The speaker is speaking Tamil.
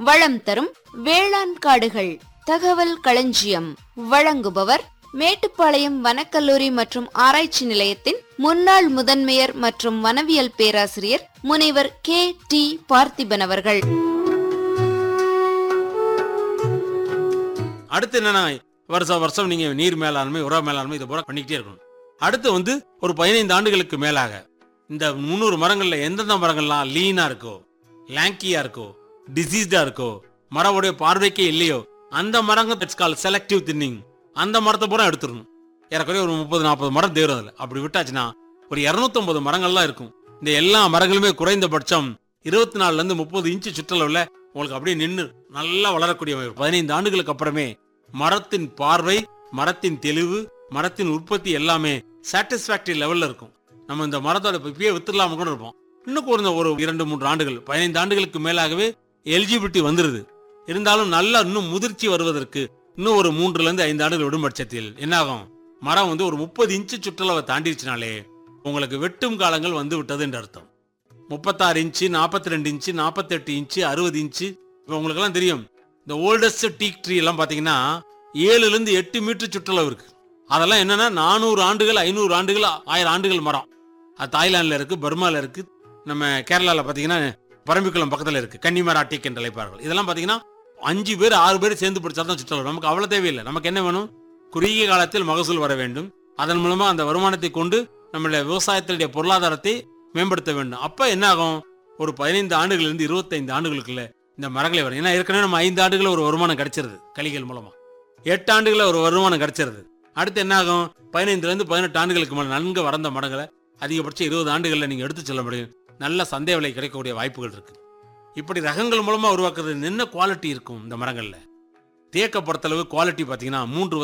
வளம் தரும் வேளாண் காடுகள் தகவல் களஞ்சியம் வழங்குபவர் மேட்டுப்பாளையம் வனக்கல்லூரி மற்றும் ஆராய்ச்சி நிலையத்தின் முன்னாள் முதன்மையர் மற்றும் வனவியல் பேராசிரியர் முனைவர் கே டி பார்த்திபன் அவர்கள் அடுத்து என்னன்னா வருஷம் வருஷம் நீங்க நீர் மேலாண்மை உர மேலாண்மை இது பூரா பண்ணிக்கிட்டே இருக்கணும் அடுத்து வந்து ஒரு பதினைந்து ஆண்டுகளுக்கு மேலாக இந்த முந்நூறு மரங்கள்ல எந்தெந்த மரங்கள்லாம் லீனா இருக்கோ லாங்கியா இருக்கோ டிசீஸ்டா இருக்கோ மரவுடைய பார்வைக்கே இல்லையோ அந்த மரங்க இட்ஸ் கால் செலக்டிவ் தின்னிங் அந்த மரத்தை பூரா எடுத்துடணும் ஏறக்குறைய ஒரு முப்பது நாற்பது மரம் தேரும் அதுல அப்படி விட்டாச்சுன்னா ஒரு 250 மரங்கள்லாம் இருக்கும் இந்த எல்லா மரங்களுமே குறைந்தபட்சம் இருபத்தி நாலுல இருந்து முப்பது இன்ச்சு சுற்றளவுல உங்களுக்கு அப்படியே நின்று நல்லா வளரக்கூடிய ஒரு பதினைந்து ஆண்டுகளுக்கு அப்புறமே மரத்தின் பார்வை மரத்தின் தெளிவு மரத்தின் உற்பத்தி எல்லாமே சாட்டிஸ்பாக்டரி லெவல்ல இருக்கும் நம்ம இந்த மரத்தோட இப்பயே வித்துடலாம கூட இருப்போம் இன்னும் ஒரு ஒரு இரண்டு மூன்று ஆண்டுகள் பதினைந்து ஆண்டுகளுக்கு மேலாகவே எலிஜிபிலிட்டி வந்துருது இருந்தாலும் நல்லா இன்னும் முதிர்ச்சி வருவதற்கு இன்னும் ஒரு மூன்றுல இருந்து ஐந்து ஆண்டுகள் விடும் பட்சத்தில் என்னாகும் மரம் வந்து ஒரு முப்பது இன்ச்சு சுற்றளவை தாண்டிடுச்சுனாலே உங்களுக்கு வெட்டும் காலங்கள் வந்து விட்டது என்று அர்த்தம் முப்பத்தாறு இன்ச்சு நாற்பத்தி ரெண்டு இன்ச்சு நாற்பத்தெட்டு இன்ச்சு அறுபது இன்ச்சு இப்போ உங்களுக்கெல்லாம் தெரியும் இந்த ஓல்டஸ்ட் டீக் ட்ரீ எல்லாம் பார்த்தீங்கன்னா ஏழுல இருந்து எட்டு மீட்டர் சுற்றளவு இருக்கு அதெல்லாம் என்னன்னா நானூறு ஆண்டுகள் ஐநூறு ஆண்டுகள் ஆயிரம் ஆண்டுகள் மரம் அது தாய்லாந்துல இருக்கு பர்மால இருக்கு நம்ம கேரளால பார்த்தீங்கன்னா பரம்பிக்குளம் பக்கத்தில் இருக்கு கன்னிமரா டீக் என்று அழைப்பார்கள் இதெல்லாம் பார்த்தீங்கன்னா அஞ்சு பேர் ஆறு பேர் சேர்ந்து படிச்சாதான் சுற்றளவு நமக்கு அவ்வளவு தேவையில்லை நமக்கு என்ன வேணும் குறுகிய காலத்தில் மகசூல் வர வேண்டும் அதன் மூலமா அந்த வருமானத்தை கொண்டு நம்மளுடைய விவசாயத்தினுடைய பொருளாதாரத்தை மேம்படுத்த வேண்டும் அப்ப என்ன ஆகும் ஒரு பதினைந்து ஆண்டுகள் இருந்து இருபத்தைந்து ஆண்டுகளுக்குள்ள இந்த மரங்களை வரும் ஏன்னா ஏற்கனவே நம்ம ஐந்து ஆண்டுகள ஒரு வருமானம் கிடைச்சிருது கலிகள் மூலமா எட்டு ஆண்டுகள ஒரு வருமானம் கிடைச்சிருது அடுத்து என்ன ஆகும் பதினைந்துல இருந்து பதினெட்டு ஆண்டுகளுக்கு மேல நன்கு வளர்ந்த மரங்களை அதிகபட்சம் இருபது ஆண்டுகளில் நீங்க எடுத்து செல்ல முடியும் நல்ல சந்தை விலை கிடைக்கக்கூடிய வாய்ப்புகள் இருக்கு இப்படி ரகங்கள் மூலமா உருவாக்குறது என்ன குவாலிட்டி இருக்கும் இந்த மரங்கள்ல தேக்க பொறுத்தளவு குவாலிட்டி பாத்தீங்கன்னா மூன்று